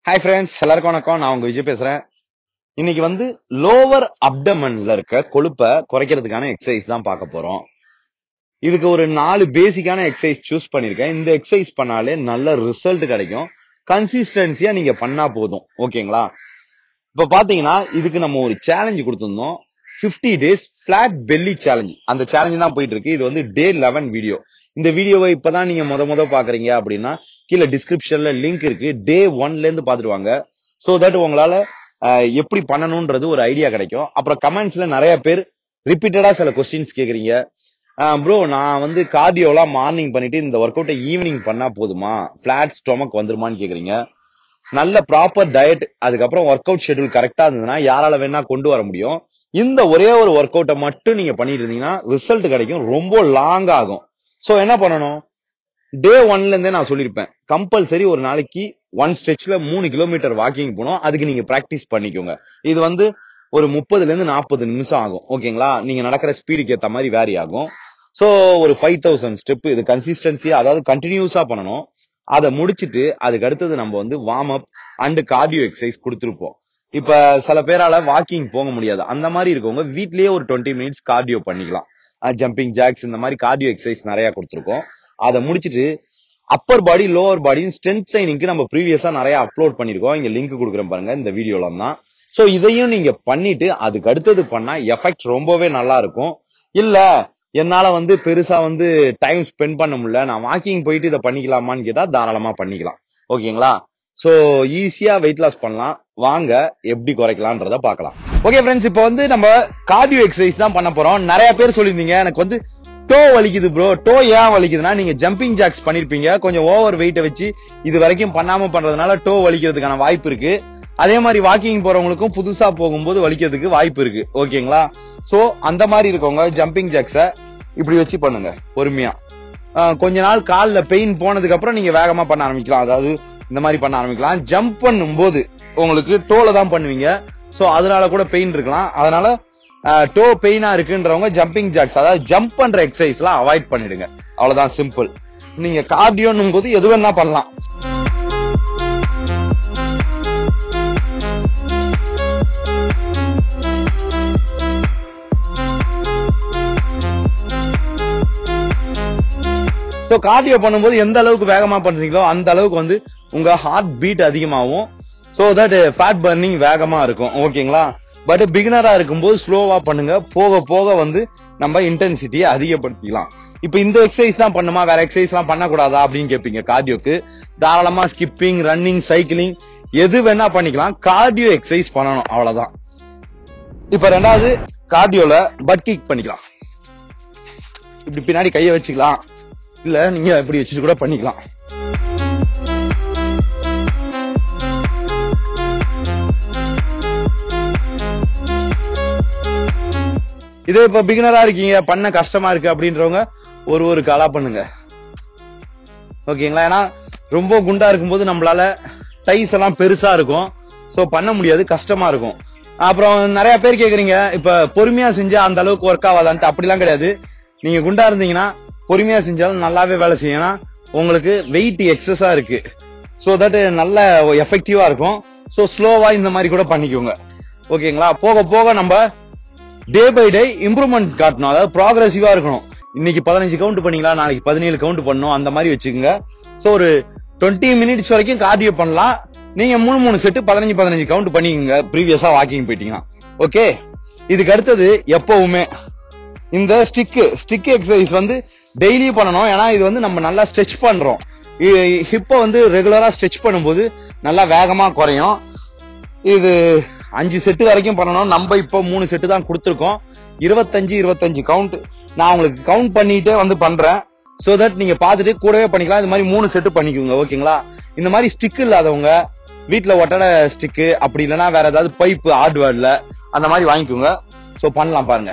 hi friends எல்லாருக்கும் வணக்கம் நான் உங்க விஜய் பேசுறேன் இன்னைக்கு வந்து லோவர் அப்டமன்ல இருக்க கொழுப்பை குறைக்கிறதுக்கான எக்ஸசைஸ் தான் பார்க்க போறோம் இதுக்கு ஒரு நாலு பேசிக்கான எக்ஸசைஸ் சூஸ் பண்ணிருக்கேன் இந்த எக்ஸசைஸ் பண்ணாலே நல்ல ரிசல்ட் கிடைக்கும் கன்சிஸ்டன்சியா நீங்க பண்ணா போதும் ஓகேங்களா இப்ப பாத்தீங்கன்னா இதுக்கு நம்ம ஒரு சேலஞ்சு கொடுத்திருந்தோம் 50 டேஸ் பிளாட் பெல்லி சேலஞ்ச் அந்த சேலஞ்ச் தான் போயிட்டு இருக்கு இது வந்து டே 11 வீடியோ இந்த வீடியோவை இப்பதான் நீங்க முத முத பாக்குறீங்க அப்படின்னா கீழே டிஸ்கிரிப்ஷன்ல லிங்க் இருக்கு டே ஒன்ல இருந்து பாத்துட்டு வாங்க சோ தட் உங்களால அஹ், எப்படி பண்ணணும்ன்றது ஒரு ஐடியா கிடைக்கும் அப்புறம் கமெண்ட்ஸ்ல நிறைய பேர் ரிப்பீட்டடா சில கொஸ்டின்ஸ் கேக்குறீங்க ப்ரோ நான் வந்து கார்டியோலாம் மார்னிங் பண்ணிட்டு இந்த ஒர்க் அவுட்டை ஈவினிங் பண்ணா போதுமா பிளாட் ஸ்டொமக் வந்துருமான்னு கேக்குறீங்க நல்ல ப்ராப்பர் டயட் அதுக்கப்புறம் ஒர்க் அவுட் ஷெட்யூல் கரெக்டா இருந்ததுன்னா யாரால வேணா கொண்டு வர முடியும் இந்த ஒரே ஒரு ஒர்க் அவுட்டை மட்டும் நீங்க பண்ணிட்டு இருந்தீங்கன்னா ரிசல்ட் கிடைக்கும் ரொம்ப லாங் ஆகும் சோ என்ன பண்ணணும் டே ஒன்ல இருந்தே நான் சொல்லியிருப்பேன் கம்பல்சரி ஒரு நாளைக்கு ஒன் ஸ்ட்ரெச்ல மூணு கிலோமீட்டர் வாக்கிங் போகணும் அதுக்கு நீங்க பிராக்டிஸ் பண்ணிக்கோங்க இது வந்து ஒரு முப்பதுல இருந்து நாற்பது நிமிஷம் ஆகும் ஓகேங்களா நீங்க நடக்கிற ஸ்பீடுக்கு ஏத்த மாதிரி வேரி ஆகும் சோ ஒரு ஃபைவ் தௌசண்ட் ஸ்டெப் இது கன்சிஸ்டன்சியா அதாவது கண்டினியூஸா பண்ணணும் அதை முடிச்சிட்டு அதுக்கு அடுத்தது நம்ம வந்து warm up and cardio exercise கொடுத்துருப்போம் இப்ப சில பேரால வாக்கிங் போக முடியாது அந்த மாதிரி இருக்கவங்க வீட்லயே ஒரு டுவெண்ட்டி மினிட்ஸ் கார்டியோ பண்ணிக்கலாம் ஜம்பிங் ஜாக்ஸ் இந்த மாதிரி கார்டியோ எக்ஸசைஸ் நிறைய கொடுத்துருக்கோம் அதை முடிச்சிட்டு அப்பர் பாடி லோவர் பாடியும் ஸ்ட்ரென்த் ட்ரைனிங்க்கு நம்ம ப்ரீவியஸா நிறைய அப்லோட் பண்ணிருக்கோம் இங்க லிங்க் கொடுக்குறேன் பாருங்க இந்த வீடியோல தான் சோ இதையும் நீங்க பண்ணிட்டு அதுக்கு அடுத்தது பண்ணா எஃபெக்ட் ரொம்பவே நல்லா இருக்கும் இல்ல என்னால வந்து பெருசா வந்து டைம் ஸ்பெண்ட் பண்ண முடியல நான் வாக்கிங் போயிட்டு இதை பண்ணிக்கலாமான்னு கேட்டா தாராளமா பண்ணிக்கலாம் ஓகேங்களா சோ ஈஸியா வெயிட் லாஸ் பண்ணலாம் வாங்க எப்படி குறைக்கலாம்ன்றத பார்க்கலாம் ஓகே ஃப்ரெண்ட்ஸ் இப்போ வந்து நம்ம கார்டியோ எக்ஸசைஸ் தான் பண்ண போறோம் நிறைய பேர் சொல்லியிருந்தீங்க எனக்கு வந்து டோ வலிக்குது ப்ரோ டோ ஏன் வலிக்குதுன்னா நீங்க ஜம்பிங் ஜாக்ஸ் பண்ணிருப்பீங்க கொஞ்சம் ஓவர் வெயிட்டை வச்சு இது வரைக்கும் பண்ணாம பண்றதுனால டோ வலிக்கிறதுக்கான வாய்ப்பு இருக்கு அதே மாதிரி வாக்கிங் போறவங்களுக்கும் புதுசா போகும்போது வலிக்கிறதுக்கு வாய்ப்பு இருக்கு ஓகேங்களா சோ அந்த மாதிரி இருக்கவங்க ஜம்பிங் ஜாக்ஸ இப்படி வச்சு பண்ணுங்க பொறுமையா ஆஹ் கொஞ்ச நாள் கால்ல பெயின் போனதுக்கு அப்புறம் நீங்க வேகமா பண்ண ஆரம்பிக்கலாம் அதாவது இந்த மாதிரி பண்ண ஆரம்பிக்கலாம் ஜம்ப் பண்ணும்போது உங்களுக்கு டோல தான் பண்ணுவீங்க சோ அதனால கூட பெயின் இருக்கலாம் அதனால டோ பெயினா இருக்குன்றவங்க ஜம்பிங் ஜாக்ஸ் அதாவது ஜம்ப் பண்ற எக்ஸசைஸ்லாம் அவாய்ட் பண்ணிடுங்க அவ்வளவுதான் சிம்பிள் நீங்க கார்டியோன்னும் போது எது வேணா பண்ணலாம் ஸோ கார்டியோ பண்ணும்போது எந்த அளவுக்கு வேகமா பண்றீங்களோ அந்த அளவுக்கு வந்து உங்க ஹார்ட் பீட் அதிகமாகும் ஸோ தட் ஃபேட் பர்னிங் வேகமா இருக்கும் ஓகேங்களா பட் பிகினரா இருக்கும்போது ஸ்லோவா பண்ணுங்க போக போக வந்து நம்ம இன்டென்சிட்டியை அதிகப்படுத்திக்கலாம் இப்போ இந்த எக்ஸசைஸ் தான் பண்ணுமா வேற எக்ஸசைஸ் எல்லாம் பண்ணக்கூடாதா அப்படின்னு கேட்பீங்க கார்டியோக்கு தாராளமா ஸ்கிப்பிங் ரன்னிங் சைக்கிளிங் எது வேணா பண்ணிக்கலாம் கார்டியோ எக்ஸசைஸ் பண்ணணும் அவ்வளவுதான் இப்ப ரெண்டாவது கார்டியோல பட் கிக் பண்ணிக்கலாம் இப்படி பின்னாடி கையை வச்சுக்கலாம் இல்ல நீங்க இப்படி வச்சுட்டு கூட பண்ணிக்கலாம் இதே இப்ப பிகினரா இருக்கீங்க பண்ண கஷ்டமா இருக்கு அப்படின்றவங்க ஒரு ஒரு காலா பண்ணுங்க ஓகேங்களா ஏன்னா ரொம்ப குண்டா இருக்கும்போது நம்மளால டைஸ் எல்லாம் பெருசா இருக்கும் சோ பண்ண முடியாது கஷ்டமா இருக்கும் அப்புறம் நிறைய பேர் கேக்குறீங்க இப்ப பொறுமையா செஞ்சா அந்த அளவுக்கு ஒர்க் ஆகாதான்ட்டு அப்படிலாம் கிடையாது நீங்க குண்டா இருந்தீங்கன்னா பொறுமையா செஞ்சாலும் நல்லாவே வேலை செய்யணும் உங்களுக்கு வெயிட் எக்ஸஸா இருக்கு சோ தட் நல்ல எஃபெக்டிவா இருக்கும் சோ ஸ்லோவா இந்த மாதிரி கூட பண்ணிக்கோங்க ஓகேங்களா போக போக நம்ம டே பை டே இம்ப்ரூவ்மெண்ட் காட்டணும் அதாவது ப்ராக்ரஸிவா இருக்கணும் இன்னைக்கு பதினஞ்சு கவுண்ட் பண்ணீங்களா நாளைக்கு பதினேழு கவுண்ட் பண்ணணும் அந்த மாதிரி வச்சுக்கோங்க சோ ஒரு டுவெண்ட்டி மினிட்ஸ் வரைக்கும் கார்டியோ பண்ணலாம் நீங்க மூணு மூணு செட்டு பதினஞ்சு பதினஞ்சு கவுண்ட் பண்ணிக்கோங்க ப்ரீவியஸா வாக்கிங் போயிட்டீங்கன்னா ஓகே இதுக்கு அடுத்தது எப்பவுமே இந்த ஸ்டிக் ஸ்டிக் எக்ஸசைஸ் வந்து டெய்லி பண்ணணும் ஏன்னா இது வந்து நம்ம நல்லா ஸ்ட்ரெச் பண்றோம் ஹிப்பை வந்து ரெகுலரா ஸ்ட்ரெச் பண்ணும்போது நல்லா வேகமா குறையும் இது அஞ்சு செட்டு வரைக்கும் பண்ணணும் நம்ம இப்போ மூணு செட்டு தான் கொடுத்துருக்கோம் இருபத்தஞ்சு இருபத்தஞ்சு கவுண்ட் நான் உங்களுக்கு கவுண்ட் பண்ணிட்டே வந்து பண்றேன் சோ தட் நீங்க பார்த்துட்டு கூடவே பண்ணிக்கலாம் இது மாதிரி மூணு செட்டு பண்ணிக்கோங்க ஓகேங்களா இந்த மாதிரி ஸ்டிக் இல்லாதவங்க வீட்ல ஒட்டட ஸ்டிக்கு அப்படி இல்லைன்னா வேற ஏதாவது பைப்பு ஹார்ட்வேர்ல அந்த மாதிரி வாங்கிக்கோங்க சோ பண்ணலாம் பாருங்க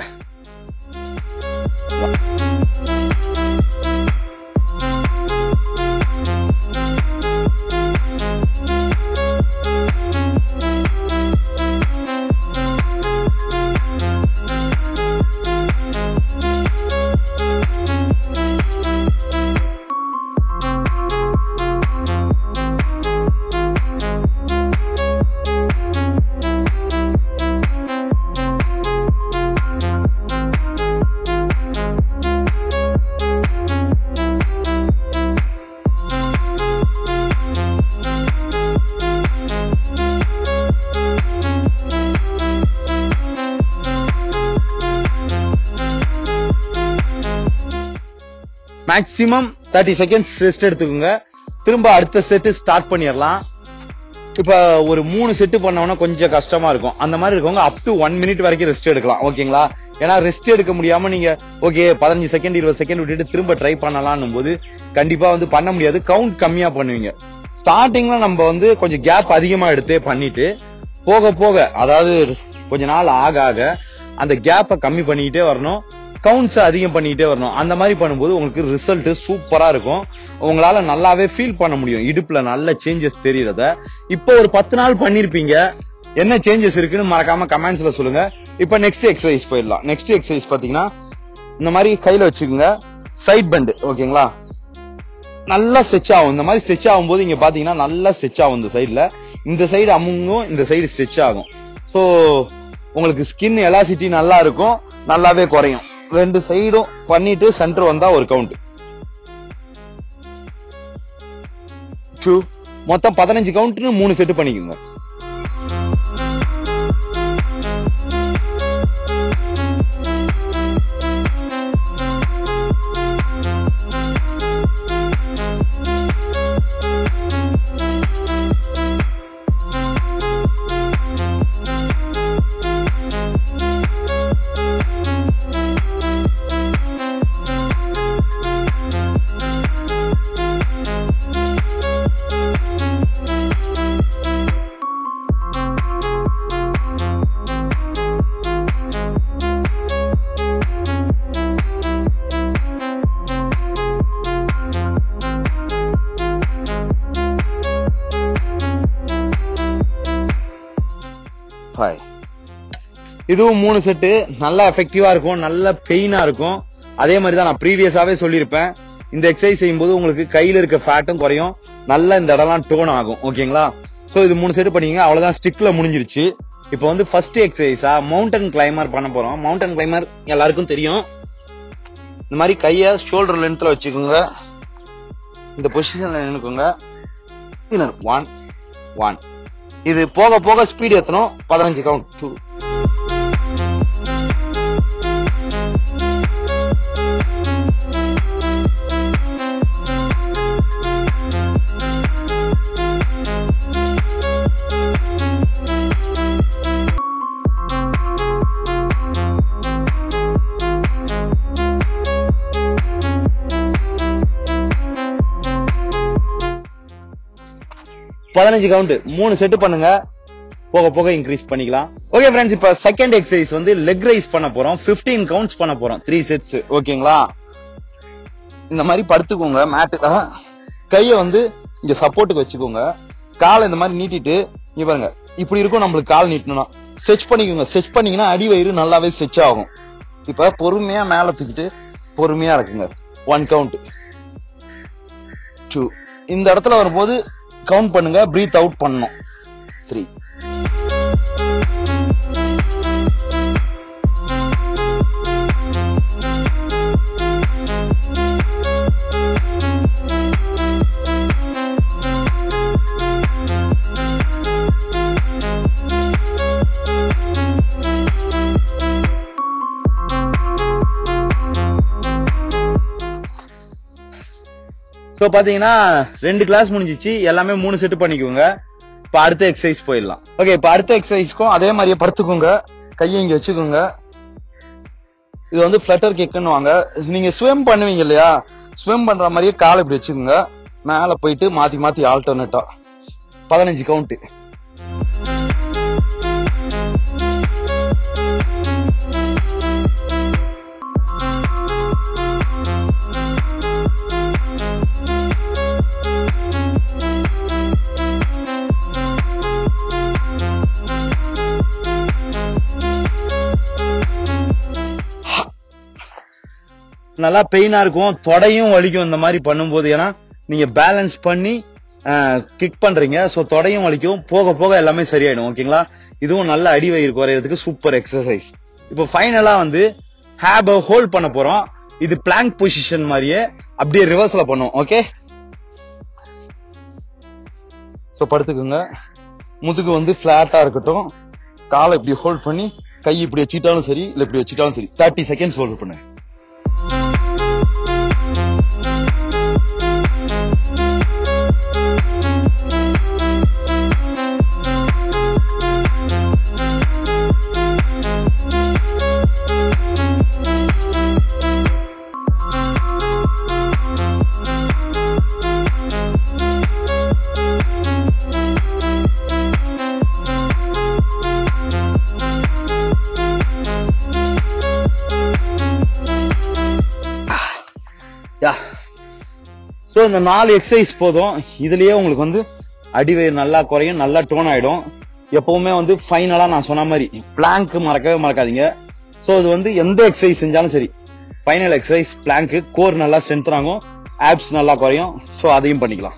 மேக்ஸிமம் தேர்ட்டி செகண்ட்ஸ் ரெஸ்ட் எடுத்துக்கோங்க திரும்ப அடுத்த செட்டு ஸ்டார்ட் பண்ணிடலாம் இப்ப ஒரு மூணு செட்டு பண்ணோம்னா கொஞ்சம் கஷ்டமா இருக்கும் அந்த மாதிரி இருக்கவங்க அப் டு ஒன் மினிட் வரைக்கும் ரெஸ்ட் எடுக்கலாம் ஓகேங்களா ஏன்னா ரெஸ்ட் எடுக்க முடியாம நீங்க ஓகே பதினஞ்சு செகண்ட் இருபது செகண்ட் விட்டுட்டு திரும்ப ட்ரை பண்ணலாம்னும் போது கண்டிப்பா வந்து பண்ண முடியாது கவுண்ட் கம்மியா பண்ணுவீங்க ஸ்டார்டிங்ல நம்ம வந்து கொஞ்சம் கேப் அதிகமா எடுத்தே பண்ணிட்டு போக போக அதாவது கொஞ்ச நாள் ஆக ஆக அந்த கேப்பை கம்மி பண்ணிக்கிட்டே வரணும் கவுண்ட்ஸ் அதிகம் பண்ணிக்கிட்டே வரணும் அந்த மாதிரி பண்ணும்போது உங்களுக்கு ரிசல்ட் சூப்பரா இருக்கும் உங்களால நல்லாவே ஃபீல் பண்ண முடியும் இடுப்புல நல்ல சேஞ்சஸ் தெரியறத இப்போ ஒரு பத்து நாள் பண்ணிருப்பீங்க என்ன சேஞ்சஸ் இருக்குன்னு மறக்காம கமெண்ட்ஸ்ல சொல்லுங்க இப்போ நெக்ஸ்ட் எக்ஸசைஸ் போயிடலாம் நெக்ஸ்ட் எக்ஸசைஸ் பாத்தீங்கன்னா இந்த மாதிரி கையில வச்சுக்கோங்க சைட் பெண்ட் ஓகேங்களா நல்லா ஸ்ட்ரெச் ஆகும் இந்த மாதிரி ஸ்ட்ரெச் ஆகும்போது இங்க பாத்தீங்கன்னா நல்லா ஸ்ட்ரெச் ஆகும் இந்த சைடுல இந்த சைடு அமுங்கும் இந்த சைடு ஸ்ட்ரெச் ஆகும் சோ உங்களுக்கு ஸ்கின் எலாசிட்டி நல்லா இருக்கும் நல்லாவே குறையும் ரெண்டு சைடும் பண்ணிட்டு சென்டர் வந்தா ஒரு கவுண்ட் டூ மொத்தம் பதினஞ்சு கவுண்ட்னு மூணு செட்டு பண்ணிக்கோங்க ஃபைவ் இதுவும் மூணு செட்டு நல்லா எஃபெக்டிவா இருக்கும் நல்ல பெயினா இருக்கும் அதே மாதிரி தான் நான் ப்ரீவியஸாவே சொல்லியிருப்பேன் இந்த எக்ஸசைஸ் செய்யும்போது உங்களுக்கு கையில இருக்க ஃபேட்டும் குறையும் நல்லா இந்த இடம்லாம் டோன் ஆகும் ஓகேங்களா சோ இது மூணு செட்டு பண்ணீங்க அவ்வளவுதான் ஸ்டிக்ல முடிஞ்சிருச்சு இப்போ வந்து ஃபர்ஸ்ட் எக்ஸசைஸா மவுண்டன் கிளைமர் பண்ண போறோம் மவுண்டன் கிளைமர் எல்லாருக்கும் தெரியும் இந்த மாதிரி கைய ஷோல்டர் லென்த்ல வச்சுக்கோங்க இந்த பொசிஷன்ல நின்னுக்கோங்க ஒன் ஒன் இது போக போக ஸ்பீட் ஏத்தணும் பதினஞ்சு கவுண்ட் டூ பதினஞ்சு கவுண்ட் மூணு செட்டு பண்ணுங்க போக போக இன்க்ரீஸ் பண்ணிக்கலாம் ஓகே ஃப்ரெண்ட்ஸ் இப்ப செகண்ட் எக்ஸசைஸ் வந்து லெக் ரைஸ் பண்ண போறோம் 15 கவுண்ட்ஸ் பண்ண போறோம் த்ரீ செட்ஸ் ஓகேங்களா இந்த மாதிரி படுத்துக்கோங்க மேட்டு கைய வந்து இங்க சப்போர்ட்டுக்கு வச்சுக்கோங்க காலை இந்த மாதிரி நீட்டிட்டு இங்க பாருங்க இப்படி இருக்கும் நம்மளுக்கு கால் நீட்டணும்னா ஸ்ட்ரெச் பண்ணிக்கோங்க ஸ்ட்ரெச் பண்ணீங்கன்னா அடி வயிறு நல்லாவே ஸ்ட்ரெச் ஆகும் இப்ப பொறுமையா மேல தூக்கிட்டு பொறுமையா இருக்குங்க ஒன் கவுண்ட் டூ இந்த இடத்துல வரும்போது கவுண்ட் பண்ணுங்க பிரீத் அவுட் பண்ணணும் த்ரீ ஸோ பாத்தீங்கன்னா ரெண்டு கிளாஸ் முடிஞ்சிச்சு எல்லாமே மூணு செட்டு பண்ணிக்கோங்க இப்போ அடுத்த எக்ஸசைஸ் போயிடலாம் ஓகே இப்போ அடுத்த எக்ஸசைஸ்க்கும் அதே மாதிரியே படுத்துக்கோங்க கையை இங்க வச்சுக்கோங்க இது வந்து ஃபிளட்டர் கேக்குன்னு வாங்க நீங்க ஸ்விம் பண்ணுவீங்க இல்லையா ஸ்விம் பண்ற மாதிரியே காலை இப்படி வச்சுக்கோங்க மேல போயிட்டு மாத்தி மாத்தி ஆல்டர்னேட்டா பதினஞ்சு கவுண்ட் நல்லா பெயினா இருக்கும் தொடையும் வலிக்கும் இந்த மாதிரி பண்ணும்போது ஏன்னா நீங்க பேலன்ஸ் பண்ணி கிக் பண்றீங்க சோ தொடையும் வலிக்கும் போக போக எல்லாமே சரியாயிடும் ஓகேங்களா இதுவும் நல்ல அடி வயிறு குறையறதுக்கு சூப்பர் எக்ஸசைஸ் இப்போ ஃபைனலா வந்து ஹேப ஹோல்ட் பண்ண போறோம் இது பிளாங்க் பொசிஷன் மாதிரியே அப்படியே ரிவர்ஸ்ல பண்ணும் ஓகே சோ படுத்துக்கோங்க முதுகு வந்து பிளாட்டா இருக்கட்டும் காலை இப்படி ஹோல்ட் பண்ணி கை இப்படி வச்சுக்கிட்டாலும் சரி இல்ல இப்படி வச்சுக்கிட்டாலும் சரி தேர்ட்டி செகண்ட்ஸ் ஹோல்ட் பண்ணு இந்த நாலு எக்ஸசைஸ் போதும் இதுலயே உங்களுக்கு வந்து அடிவயிறு நல்லா குறையும் நல்லா டோன் ஆயிடும் எப்பவுமே வந்து ஃபைனலா நான் சொன்ன மாதிரி பிளாங்க் மறக்கவே மறக்காதீங்க சோ இது வந்து எந்த எக்ஸசைஸ் செஞ்சாலும் சரி ஃபைனல் எக்ஸசைஸ் பிளாங்க் கோர் நல்லா ஸ்ட்ரென்த் ஆகும் ஆப்ஸ் நல்லா குறையும் சோ அதையும் பண்ணிக்கலாம்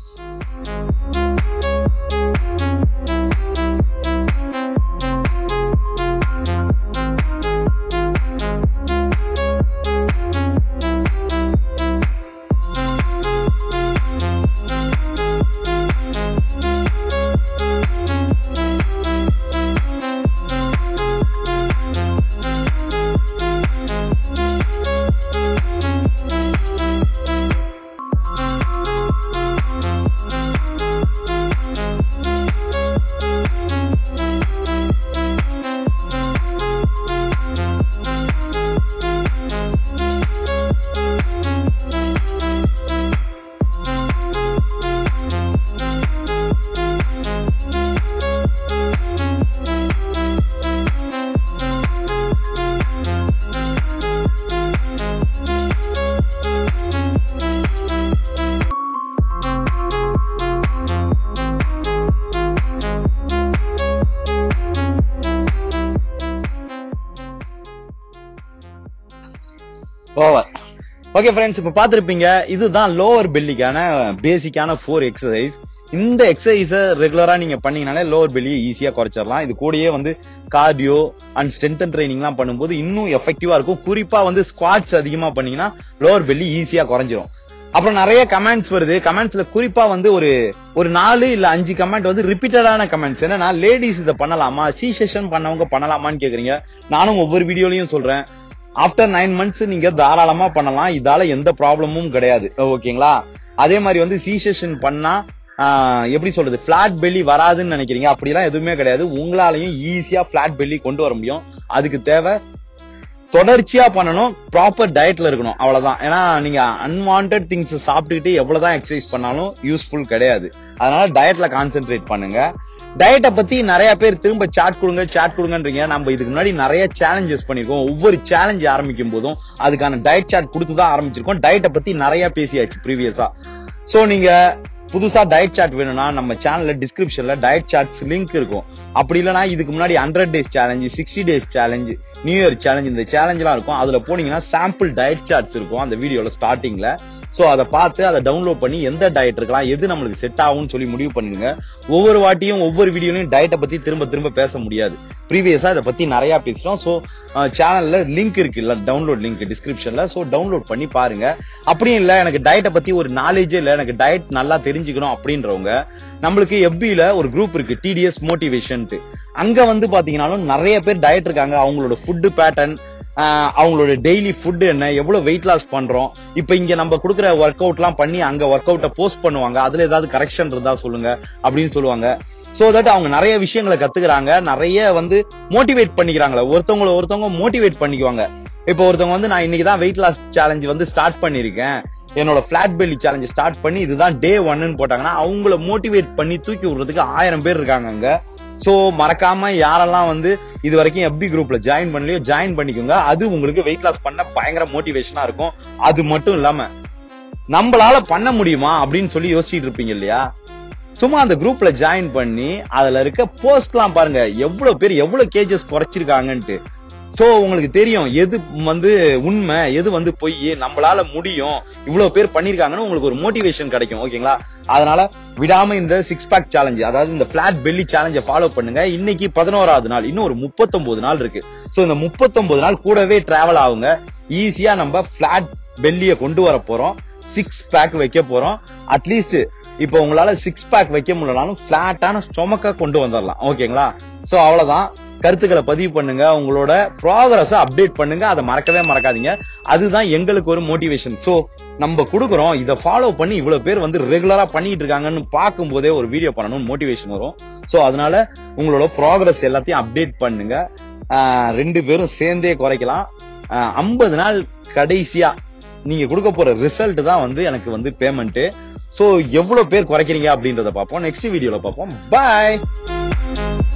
ஓவர் ஓகே ஃப்ரெண்ட்ஸ் இப்ப பாத்திருப்பீங்க இதுதான் லோவர் பெல்லிக்கான பேசிக்கான ஃபோர் எக்ஸசைஸ் இந்த எக்ஸசைஸ ரெகுலரா நீங்க பண்ணீங்கனாலே லோவர் பெல்லியை ஈஸியா குறைச்சிடலாம் இது கூடயே வந்து கார்டியோ அண்ட் ஸ்ட்ரென்த் ட்ரைனிங்லாம் பண்ணும்போது இன்னும் எஃபெக்டிவா இருக்கும் குறிப்பா வந்து ஸ்குவாட்ஸ் அதிகமா பண்ணீங்கன்னா லோவர் பெல்லி ஈஸியா குறைஞ்சிரும் அப்புறம் நிறைய கமெண்ட்ஸ் வருது கமெண்ட்ஸ்ல குறிப்பா வந்து ஒரு ஒரு நாலு இல்ல அஞ்சு கமெண்ட் வந்து ரிப்பீட்டடான கமெண்ட்ஸ் என்னன்னா லேடிஸ் இதை பண்ணலாமா சி செஷன் பண்ணவங்க பண்ணலாமான்னு கேக்குறீங்க நானும் ஒவ்வொரு வீடியோலயும் சொல்றேன் ஆஃப்டர் நைன் மந்த்ஸ் நீங்க தாராளமா பண்ணலாம் இதால எந்த ப்ராப்ளமும் கிடையாது ஓகேங்களா அதே மாதிரி வந்து சி செஷன் பண்ணா ஆஹ், எப்படி சொல்றது பிளாட் பெல்லி வராதுன்னு நினைக்கிறீங்க அப்படிலாம் எதுவுமே கிடையாது உங்களாலையும் ஈஸியா பிளாட் பெல்லி கொண்டு வர முடியும் அதுக்கு தேவை தொடர்ச்சியா பண்ணணும் ப்ராப்பர் டயட்ல இருக்கணும் அவ்வளவுதான் ஏன்னா நீங்க அன்வான்ட் திங்ஸ் சாப்பிட்டுக்கிட்டு எவ்வளவுதான் எக்ஸசைஸ் பண்ணாலும் யூஸ்ஃபுல் கிடையாது அதனால டயட்ல கான்சென்ட்ரேட் பண்ணுங்க டயட்டை பத்தி நிறைய பேர் திரும்ப சாட் கொடுங்க சாட் கொடுங்கன்றீங்க நம்ம இதுக்கு முன்னாடி நிறைய சேலஞ்சஸ் பண்ணிருக்கோம் ஒவ்வொரு சேலஞ்ச் ஆரம்பிக்கும் போதும் அதுக்கான டயட் சாட் கொடுத்து தான் ஆரம்பிச்சிருக்கோம் டயட்டை பத்தி நிறைய பேசியாச்சு ப்ரீவியஸா சோ நீங்க புதுசா டயட் சார்ட் வேணும்னா நம்ம சேனல்ல டிஸ்கிரிப்ஷன்ல டயட் சார்ட்ஸ் லிங்க் இருக்கும் அப்படி இல்லைன்னா இதுக்கு முன்னாடி hundred days challenge sixty days challenge new year challenge இந்த சேலஞ்ச்லாம் இருக்கும் அதுல போனீங்கன்னா சாம்பிள் டயட் சார்ட்ஸ் இருக்கும் அந்த வீடியோல ஸ்டார்டிங்ல சோ அதை பார்த்து அதை டவுன்லோட் பண்ணி எந்த டயட் இருக்கலாம் எது நம்மளுக்கு செட் ஆகும்னு சொல்லி முடிவு பண்ணிடுங்க ஒவ்வொரு வாட்டியும் ஒவ்வொரு வீடியோலையும் டயட்டை பத்தி திரும்ப திரும்ப பேச முடியாது ப்ரீவியஸா இதை பத்தி நிறைய பேசிட்டோம் சோ சேனல்ல லிங்க் இருக்கு இல்ல டவுன்லோட் லிங்க் டிஸ்கிரிப்ஷன்ல சோ டவுன்லோட் பண்ணி பாருங்க அப்படியும் இல்ல எனக்கு டயட்டை பத்தி ஒரு நாலேஜே இல்ல எனக்கு டயட் நல்லா தெரிஞ்சுக்கணும் அப்படின்றவங்க நம்மளுக்கு எஃபில ஒரு குரூப் இருக்கு டிடிஎஸ் மோட்டிவேஷன் அங்க வந்து பாத்தீங்கன்னாலும் நிறைய பேர் டயட் இருக்காங்க அவங்களோட ஃபுட் பேட்டர்ன் அவங்களோட டெய்லி ஃபுட் என்ன எவ்வளவு வெயிட் லாஸ் பண்றோம் இப்ப இங்க நம்ம கொடுக்குற ஒர்க் அவுட்லாம் பண்ணி அங்க ஒர்க் அவுட்டை போஸ்ட் பண்ணுவாங்க அதுல ஏதாவது கரெக்ஷன் இருந்தா சொல்லுங்க அப்படின்னு சொல்லுவாங்க சோ தட் அவங்க நிறைய விஷயங்களை கத்துக்கிறாங்க நிறைய வந்து மோட்டிவேட் பண்ணிக்கிறாங்களே ஒருத்தவங்கள ஒருத்தவங்க மோட்டிவேட் பண்ணிக்குவாங்க இப்போ ஒருத்தவங்க வந்து நான் இன்னைக்கு தான் வெயிட் லாஸ் சேலஞ்ச் வந்து ஸ்டார்ட் பண்ணிருக்கேன் என்னோட பிளாட் பெல்லி சேலஞ்ச் ஸ்டார்ட் பண்ணி இதுதான் டே ஒன்னு போட்டாங்கன்னா அவங்கள மோட்டிவேட் பண்ணி தூக்கி விடுறதுக்கு ஆயிரம் பேர் இருக்காங்க அங்க சோ மறக்காம யாரெல்லாம் வந்து இது வரைக்கும் எஃபி குரூப்ல ஜாயின் பண்ணலையோ ஜாயின் பண்ணிக்கோங்க அது உங்களுக்கு வெயிட் லாஸ் பண்ண பயங்கர மோட்டிவேஷனா இருக்கும் அது மட்டும் இல்லாம நம்மளால பண்ண முடியுமா அப்படின்னு சொல்லி யோசிச்சுட்டு இருப்பீங்க இல்லையா சும்மா அந்த குரூப்ல ஜாயின் பண்ணி அதுல இருக்க போஸ்ட்லாம் பாருங்க எவ்வளவு பேர் எவ்வளவு கேஜஸ் குறைச்சிருக்காங்கன்ட்டு சோ உங்களுக்கு தெரியும் எது வந்து உண்மை எது வந்து பொய் நம்மளால முடியும் இவ்வளவு பேர் பண்ணிருக்காங்கன்னு உங்களுக்கு ஒரு மோட்டிவேஷன் கிடைக்கும் ஓகேங்களா அதனால விடாம இந்த சிக்ஸ் பேக் சேலஞ்ச் அதாவது இந்த பிளாட் பெல்லி சேலஞ்சை ஃபாலோ பண்ணுங்க இன்னைக்கு பதினோராவது நாள் இன்னும் ஒரு முப்பத்தொன்பது நாள் இருக்கு சோ இந்த முப்பத்தொன்பது நாள் கூடவே டிராவல் ஆகுங்க ஈஸியா நம்ம பிளாட் பெல்லிய கொண்டு வர போறோம் சிக்ஸ் பேக் வைக்க போறோம் அட்லீஸ்ட் இப்போ உங்களால சிக்ஸ் பேக் வைக்க முடியலனாலும் பிளாட்டான ஸ்டொமக்கா கொண்டு வந்துடலாம் ஓகேங்களா சோ அவ்வளவுதான் கருத்துக்களை பதிவு பண்ணுங்க உங்களோட ப்ராக்ரஸ அப்டேட் பண்ணுங்க அதை மறக்கவே மறக்காதீங்க அதுதான் எங்களுக்கு ஒரு மோட்டிவேஷன் சோ நம்ம கொடுக்குறோம் இதை ஃபாலோ பண்ணி இவ்வளவு பேர் வந்து ரெகுலரா பண்ணிட்டு இருக்காங்கன்னு பார்க்கும் போதே ஒரு வீடியோ பண்ணணும் மோட்டிவேஷன் வரும் சோ அதனால உங்களோட ப்ராக்ரஸ் எல்லாத்தையும் அப்டேட் பண்ணுங்க ஆஹ் ரெண்டு பேரும் சேர்ந்தே குறைக்கலாம் ஐம்பது நாள் கடைசியா நீங்க கொடுக்க போற ரிசல்ட் தான் வந்து எனக்கு வந்து பேமெண்ட் சோ எவ்வளவு பேர் குறைக்கிறீங்க அப்படின்றத பார்ப்போம் நெக்ஸ்ட் வீடியோல பார்ப்போம் பாய்